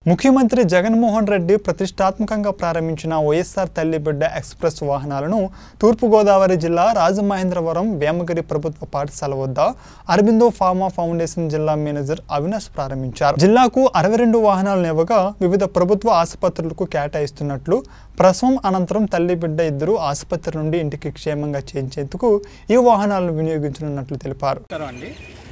ముఖ్యమంత్రి జగన్మోహన్ రెడ్డి ప్రతిష్టాత్మకంగా ప్రారంభించిన వైఎస్ఆర్ తల్లి బిడ్డ ఎక్స్ప్రెస్ వాహనాలను తూర్పుగోదావరి జిల్లా రాజమహేంద్రవరం వేమగిరి ప్రభుత్వ పాఠశాల వద్ద అరబిందో ఫార్మా ఫౌండేషన్ జిల్లా మేనేజర్ అవినాష్ ప్రారంభించారు జిల్లాకు అరవై రెండు వాహనాలను ఇవ్వగా వివిధ ప్రభుత్వ ఆసుపత్రులకు కేటాయిస్తున్నట్లు ప్రసవం అనంతరం తల్లి బిడ్డ ఇద్దరు ఆసుపత్రి నుండి ఇంటికి క్షేమంగా చేర్చేందుకు ఈ వాహనాలను వినియోగించనున్నట్లు తెలిపారు నమస్కారం అండి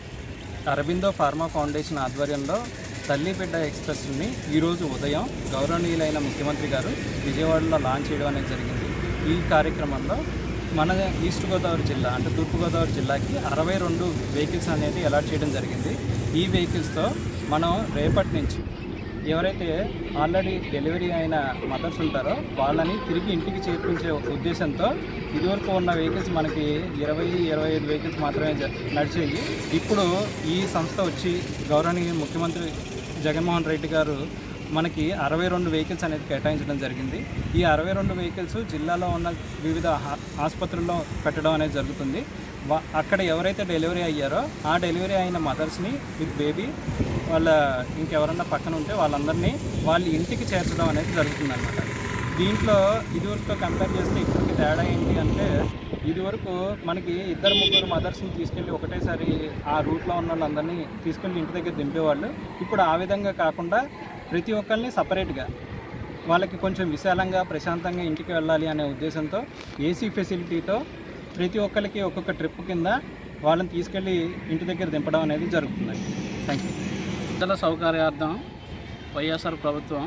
అరబిందో ఫార్మా ఫౌండేషన్ ఆధ్వర్యంలో తల్లి బిడ్డ ఎక్స్ప్రెస్ని ఈరోజు ఉదయం గౌరవనీయులైన ముఖ్యమంత్రి గారు విజయవాడలో లాంచ్ చేయడం అనేది జరిగింది ఈ కార్యక్రమంలో మన ఈస్ట్ గోదావరి జిల్లా అంటే తూర్పుగోదావరి జిల్లాకి అరవై రెండు వెహికల్స్ అనేది అలాట్ చేయడం జరిగింది ఈ వెహికల్స్తో మనం రేపటి నుంచి ఎవరైతే ఆల్రెడీ డెలివరీ అయిన మదర్స్ ఉంటారో వాళ్ళని తిరిగి ఇంటికి చేర్పించే ఉద్దేశంతో ఇదివరకు ఉన్న వెహికల్స్ మనకి ఇరవై ఇరవై ఐదు వెహికల్స్ మాత్రమే జ- నడిచేవి ఇప్పుడు ఈ సంస్థ వచ్చి గౌరవనీయ ముఖ్యమంత్రి జగన్మోహన్ రెడ్డి గారు మనకి అరవై రెండు వెహికల్స్ అనేది కేటాయించడం జరిగింది ఈ అరవై రెండు వెహికల్స్ జిల్లాలో ఉన్న వివిధ హా- ఆసుపత్రుల్లో పెట్టడం అనేది జరుగుతుంది వా- అక్కడ ఎవరైతే డెలివరీ అయ్యారో ఆ డెలివరీ అయిన మదర్స్ని విత్ బేబీ వాళ్ళ ఇంకెవరన్నా పక్కన ఉంటే వాళ్ళందరినీ వాళ్ళ ఇంటికి చేర్చడం అనేది జరుగుతుందన్నమాట దీంట్లో ఇదివరకుతో కంపేర్ చేస్తే ఇప్పటికి తేడా ఏంటి అంటే ఇదివరకు మనకి ఇద్దరు ముగ్గురు మదర్స్ని తీసుకెళ్ళి ఒకటేసారి ఆ రూట్లో ఉన్న వాళ్ళందరినీ తీసుకెళ్ళి ఇంటి దగ్గర దింపేవాళ్ళు ఇప్పుడు ఆ విధంగా కాకుండా ప్రతి ఒక్కరిని సపరేట్గా వాళ్ళకి కొంచెం విశాలంగా ప్రశాంతంగా ఇంటికి వెళ్ళాలి అనే ఉద్దేశంతో ఏసీ ఫెసిలిటీతో ప్రతి ఒక్కరికి ఒక్కొక్క ట్రిప్ కింద వాళ్ళని తీసుకెళ్ళి ఇంటి దగ్గర దింపడం అనేది జరుగుతుందండి థ్యాంక్ యూ ప్రజల సౌకర్యార్థం వైఎస్ఆర్ ప్రభుత్వం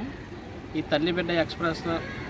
ఈ తల్లి బిడ్డ ఎక్స్ప్రెస్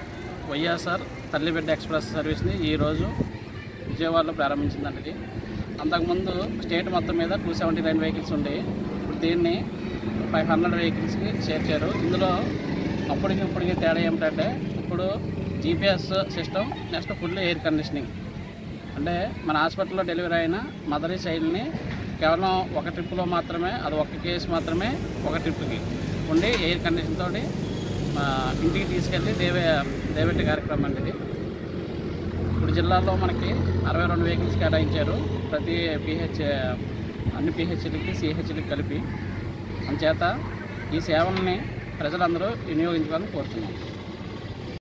వైఎస్ఆర్ తల్లి బిడ్డ ఎక్స్ప్రెస్ సర్వీస్ని ఈరోజు విజయవాడలో ప్రారంభించిందండి ఇది అంతకుముందు స్టేట్ మొత్తం మీద టూ సెవెంటీ నైన్ వెహికల్స్ ఉండి ఇప్పుడు దీన్ని ఫైవ్ హండ్రెడ్ వెహికల్స్కి చేర్చారు ఇందులో అప్పటికి ఇప్పటికి తేడా ఏమిటంటే ఇప్పుడు GPS system next full air conditioning అంటే మన హాస్పిటల్లో డెలివరీ అయిన మదర్ చైల్డ్ని కేవలం ఒక ట్రిప్లో మాత్రమే అది ఒక కేసు మాత్రమే ఒక ట్రిప్కి ఉండి ఎయిర్ కండిషన్ తోటి ఆ, ఇంటికి తీసుకెళ్ళి దేవే దేవెట్టి కార్యక్రమం అండి ఇది ఇప్పుడు జిల్లాలో మనకి అరవై రెండు వెహికల్స్ కేటాయించారు ప్రతి పిహెచ్ అన్ని పిహెచ్లకి సిహెచ్లకి కలిపి అందుచేత ఈ సేవల్ని ప్రజలందరూ వినియోగించాలని కోరుతున్నాం